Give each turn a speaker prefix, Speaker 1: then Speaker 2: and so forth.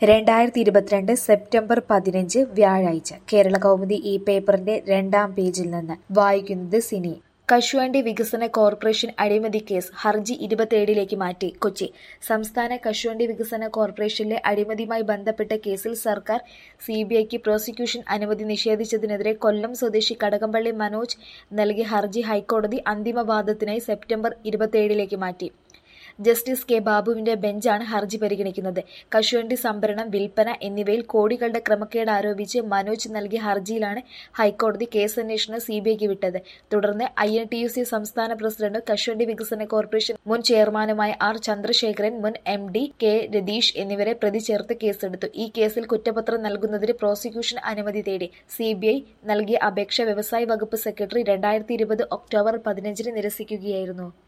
Speaker 1: രണ്ടായിരത്തി ഇരുപത്തിരണ്ട് സെപ്റ്റംബർ പതിനഞ്ച് വ്യാഴാഴ്ച കേരള കൗമുദി ഈ പേപ്പറിന്റെ രണ്ടാം പേജിൽ നിന്ന് വായിക്കുന്നത് സിനി കശുവണ്ടി വികസന കോർപ്പറേഷൻ അഴിമതി കേസ് ഹർജി ഇരുപത്തിയേഴിലേക്ക് മാറ്റി കൊച്ചി സംസ്ഥാന കശുവണ്ടി വികസന കോർപ്പറേഷനിലെ അഴിമതിയുമായി ബന്ധപ്പെട്ട കേസിൽ സർക്കാർ സിബിഐക്ക് പ്രോസിക്യൂഷൻ അനുമതി നിഷേധിച്ചതിനെതിരെ കൊല്ലം സ്വദേശി കടകംപള്ളി മനോജ് നൽകിയ ഹർജി ഹൈക്കോടതി അന്തിമവാദത്തിനായി സെപ്റ്റംബർ ഇരുപത്തിയേഴിലേക്ക് മാറ്റി ജസ്റ്റിസ് കെ ബാബുവിന്റെ ബെഞ്ചാണ് ഹർജി പരിഗണിക്കുന്നത് കശുവണ്ടി സംഭരണം വിൽപ്പന എന്നിവയിൽ കോടികളുടെ ക്രമക്കേട് ആരോപിച്ച് മനോജ് നൽകിയ ഹർജിയിലാണ് ഹൈക്കോടതി കേസന്വേഷണം സിബിഐക്ക് വിട്ടത് തുടർന്ന് I N T U C സംസ്ഥാന പ്രസിഡന്റ് കശുവണ്ടി വികസന കോർപ്പറേഷൻ മുൻ ചെയർമാനുമായ ആർ ചന്ദ്രശേഖരൻ മുൻ എം ഡി കെ രതീഷ് എന്നിവരെ പ്രതി ചേർത്ത് കേസെടുത്തു ഈ കേസിൽ കുറ്റപത്രം നൽകുന്നതിന് പ്രോസിക്യൂഷൻ അനുമതി തേടി സിബിഐ നൽകിയ അപേക്ഷ വ്യവസായ വകുപ്പ് സെക്രട്ടറി രണ്ടായിരത്തി ഇരുപത് ഒക്ടോബർ പതിനഞ്ചിന് നിരസിക്കുകയായിരുന്നു